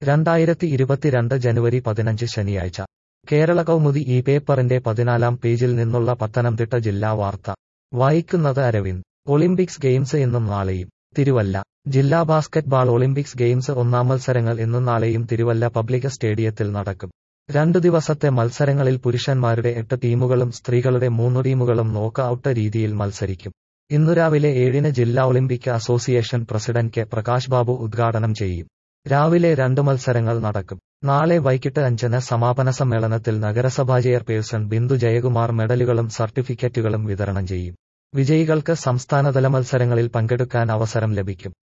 രണ്ടായിരത്തി ഇരുപത്തിരണ്ട് ജനുവരി പതിനഞ്ച് ശനിയാഴ്ച കേരള കൗമുദി ഈ പേപ്പറിന്റെ പതിനാലാം പേജിൽ നിന്നുള്ള പത്തനംതിട്ട ജില്ലാ വാർത്ത വായിക്കുന്നത് അരവിന്ദ് ഒളിമ്പിക്സ് ഗെയിംസ് ഇന്നും നാളെയും തിരുവല്ല ജില്ലാ ബാസ്കറ്റ്ബാൾ ഒളിമ്പിക്സ് ഗെയിംസ് ഒന്നാം മത്സരങ്ങൾ ഇന്നും നാളെയും തിരുവല്ല പബ്ലിക് സ്റ്റേഡിയത്തിൽ നടക്കും രണ്ടു ദിവസത്തെ മത്സരങ്ങളിൽ പുരുഷന്മാരുടെ എട്ട് ടീമുകളും സ്ത്രീകളുടെ മൂന്നു ടീമുകളും നോക്ക് ഔട്ട് രീതിയിൽ മത്സരിക്കും ഇന്നു രാവിലെ ഏഴിന് ജില്ലാ Olympic association president K Prakash Babu ഉദ്ഘാടനം ചെയ്യും രാവിലെ രണ്ട് മത്സരങ്ങൾ നടക്കും നാളെ വൈകിട്ട് അഞ്ചിന് സമാപന സമ്മേളനത്തിൽ നഗരസഭാ ചെയർപേഴ്സൺ ബിന്ദു ജയകുമാർ മെഡലുകളും സർട്ടിഫിക്കറ്റുകളും വിതരണം ചെയ്യും വിജയികൾക്ക് സംസ്ഥാനതല മത്സരങ്ങളിൽ പങ്കെടുക്കാൻ അവസരം ലഭിക്കും